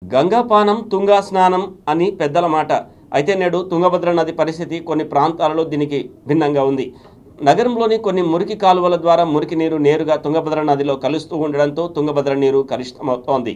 గంగాపానం తుంగా స్నానం అని పెద్దల మాట అయితే నేడు తుంగభద్ర నది పరిస్థితి కొన్ని ప్రాంతాలలో దీనికి భిన్నంగా ఉంది నగరంలోని కొన్ని మురికి కాలువల ద్వారా మురికి నీరు నేరుగా తుంగభద్ర నదిలో కలుస్తూ ఉండడంతో తుంగభద్ర నీరు కలుషితమవుతోంది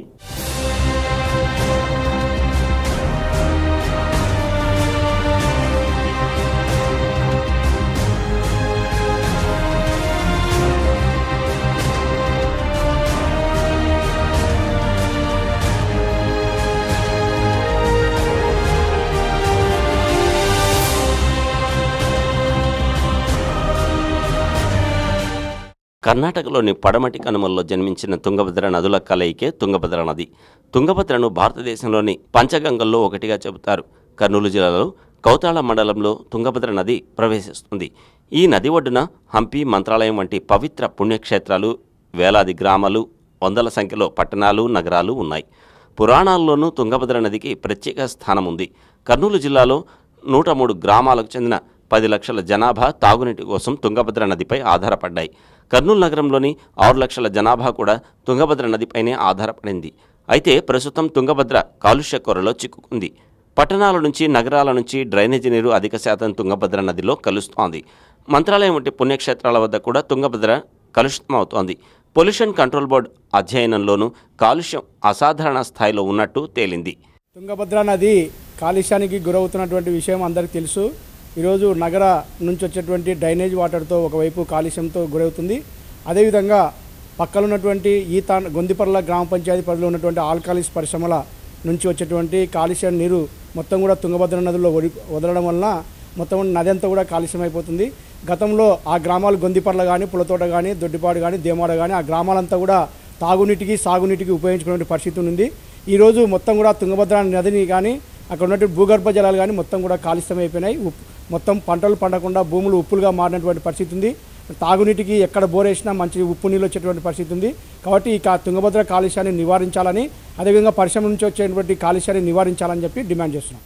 కర్ణాటకలోని పడమటి కనుమల్లో జన్మించిన తుంగభద్ర నదుల కలయికే తుంగభద్ర నది తుంగభద్రను భారతదేశంలోని పంచగంగల్లో ఒకటిగా చెబుతారు కర్నూలు జిల్లాలో కౌతాళ మండలంలో తుంగభద్ర నది ప్రవేశిస్తుంది ఈ నది ఒడ్డున హంపి మంత్రాలయం వంటి పవిత్ర పుణ్యక్షేత్రాలు వేలాది గ్రామాలు వందల సంఖ్యలో పట్టణాలు నగరాలు ఉన్నాయి పురాణాల్లోనూ తుంగభద్ర నదికి ప్రత్యేక స్థానం ఉంది కర్నూలు జిల్లాలో నూట మూడు గ్రామాలకు చెందిన పది లక్షల జనాభా తాగునీటి కోసం తుంగభద్ర నదిపై ఆధారపడ్డాయి కర్నూలు నగరంలోని ఆరు లక్షల జనాభా కూడా తుంగభద్ర నదిపైనే ఆధారపడింది అయితే ప్రస్తుతం తుంగభద్ర కాలుష్య కొరలో చిక్కుకుంది పట్టణాల నుంచి నగరాల నుంచి డ్రైనేజీ నీరు అధిక శాతం తుంగభద్ర నదిలో కలుస్తోంది మంత్రాలయం వంటి పుణ్యక్షేత్రాల వద్ద కూడా తుంగభద్ర కలుషితమవుతోంది పొల్యూషన్ కంట్రోల్ బోర్డు అధ్యయనంలోనూ కాలుష్యం అసాధారణ స్థాయిలో ఉన్నట్టు తేలింది తుంగభద్ర నది కాలుష్యానికి గురవుతున్నటువంటి విషయం అందరికీ తెలుసు ఈరోజు నగర నుంచి వచ్చేటువంటి డ్రైనేజ్ వాటర్తో ఒకవైపు కాలుష్యంతో గురవుతుంది అదేవిధంగా పక్కన ఉన్నటువంటి ఈత గొందిపర్ల గ్రామ పంచాయతీ పరిధిలో ఉన్నటువంటి ఆల్కాలిస్ పరిశ్రమల నుంచి వచ్చేటువంటి కాలుష్య నీరు మొత్తం కూడా తుంగభద్ర నదిలో వడి- వదలడం వలన మొత్తం నది అంతా కూడా కాలుష్యం అయిపోతుంది గతంలో ఆ గ్రామాలు గొందిపర్ల కానీ పులతోట కానీ దొడ్డిపాడు కానీ దేమాడ కానీ ఆ గ్రామాలంతా కూడా తాగునీటికి సాగునీటికి ఉపయోగించుకునే పరిస్థితి ఉంది ఈరోజు మొత్తం కూడా తుంగభద్ర నదిని కానీ అక్కడ ఉన్నటువంటి భూగర్భ జలాలు కానీ మొత్తం కూడా కాలుష్యం అయిపోయినాయి ఉప్- మొత్తం పంటలు పండకుండా భూములు ఉప్పులుగా మారినటువంటి పరిస్థితి ఉంది తాగునీటికి ఎక్కడ బోరేసినా మంచి ఉప్పు నీళ్ళు వచ్చేటువంటి పరిస్థితి ఉంది కాబట్టి ఈ కా- తుంగభద్ర కాలుష్యాన్ని నివారించాలని అదేవిధంగా పరిశ్రమ నుంచి వచ్చేటువంటి కాలుష్యాన్ని నివారించాలని చెప్పి డిమాండ్ చేస్తున్నాం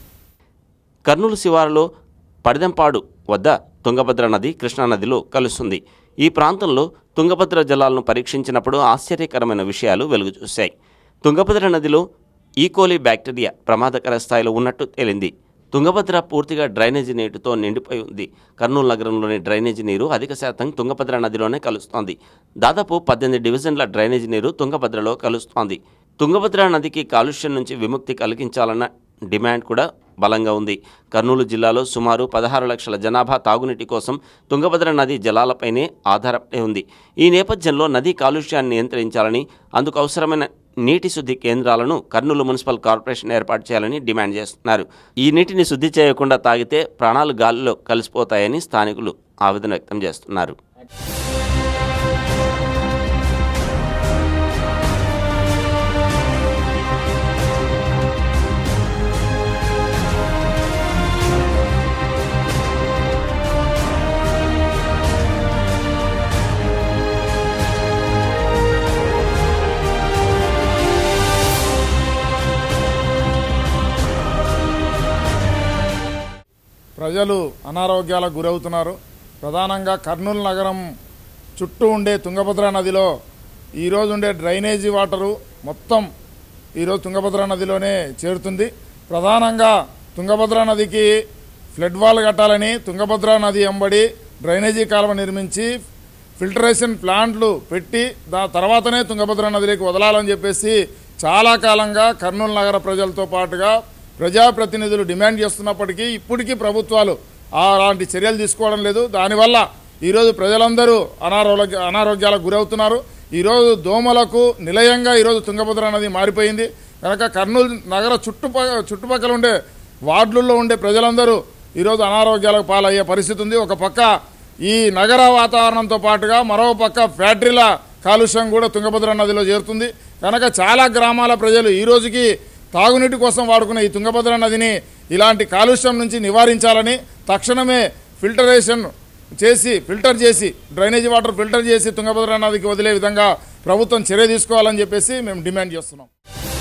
కర్నూలు శివారులో పడిదంపాడు వద్ద తుంగభద్ర నది కృష్ణానదిలో కలుస్తుంది ఈ ప్రాంతంలో తుంగభద్ర జలాలను పరీక్షించినప్పుడు ఆశ్చర్యకరమైన విషయాలు వెలుగు చూశాయి తుంగభద్ర నదిలో ఈకోలి బ్యాక్టీరియా ప్రమాదకర స్థాయిలో ఉన్నట్టు తేలింది తుంగభద్ర పూర్తిగా డ్రైనేజీ నీటితో నిండిపోయి ఉంది కర్నూలు నగరంలోని డ్రైనేజీ నీరు అధిక శాతం తుంగభద్ర నదిలోనే కలుస్తోంది దాదాపు పద్దెనిమిది డివిజన్ల డ్రైనేజీ నీరు తుంగభద్రలో కలుస్తోంది తుంగభద్ర నదికి కాలుష్యం నుంచి విముక్తి కలిగించాలన్న డిమాండ్ కూడా బలంగా ఉంది కర్నూలు జిల్లాలో సుమారు పదహారు లక్షల జనాభా తాగునీటి కోసం తుంగభద్ర నది జలాలపైనే ఆధారపడి ఉంది ఈ నేపథ్యంలో నదీ కాలుష్యాన్ని నియంత్రించాలని అందుకు అవసరమైన నీటి శుద్ధి కేంద్రాలను కర్నూలు మున్సిపల్ కార్పొరేషన్ ఏర్పాటు చేయాలని డిమాండ్ చేస్తున్నారు ఈ నీటిని శుద్ధి చేయకుండా తాగితే ప్రాణాలు గాలిలో కలిసిపోతాయని స్థానికులు ఆవేదన వ్యక్తం చేస్తున్నారు ప్రజలు అనారోగ్యాలకు గురవుతున్నారు ప్రధానంగా కర్నూలు నగరం చుట్టూ ఉండే తుంగభద్ర నదిలో ఈరోజు ఉండే డ్రైనేజీ వాటరు మొత్తం ఈరోజు తుంగభద్ర నదిలోనే చేరుతుంది ప్రధానంగా తుంగభద్ర నదికి ఫ్లడ్ వాల్ కట్టాలని తుంగభద్ర నది ఎంబడి డ్రైనేజీ కాలువ నిర్మించి ఫిల్టరేషన్ ప్లాంట్లు పెట్టి దా తర్వాతనే తుంగభద్ర నదిలోకి వదలాలని చెప్పేసి చాలా కాలంగా కర్నూలు నగర ప్రజలతో పాటుగా ప్రజాప్రతినిధులు డిమాండ్ చేస్తున్నప్పటికీ ఇప్పటికీ ప్రభుత్వాలు అలాంటి చర్యలు తీసుకోవడం లేదు దానివల్ల ఈరోజు ప్రజలందరూ అనారోగ్య అనారోగ్యాలకు గురవుతున్నారు ఈరోజు దోమలకు నిలయంగా ఈరోజు తుంగభద్ర నది మారిపోయింది కనుక కర్నూలు నగర చుట్టుపక్కల చుట్టుపక్కల ఉండే వార్డుల్లో ఉండే ప్రజలందరూ ఈరోజు అనారోగ్యాలకు పాలయ్యే పరిస్థితి ఉంది ఒక పక్క ఈ నగర వాతావరణంతో పాటుగా మరో పక్క ఫ్యాక్టరీల కాలుష్యం కూడా తుంగభద్ర నదిలో చేరుతుంది కనుక చాలా గ్రామాల ప్రజలు ఈ రోజుకి తాగునీటి కోసం వాడుకునే ఈ తుంగభద్ర నదిని ఇలాంటి కాలుష్యం నుంచి నివారించాలని తక్షణమే ఫిల్టరేషన్ చేసి ఫిల్టర్ చేసి డ్రైనేజీ వాటర్ ఫిల్టర్ చేసి తుంగభద్ర నదికి వదిలే విధంగా ప్రభుత్వం చర్య తీసుకోవాలని చెప్పేసి మేము డిమాండ్ చేస్తున్నాం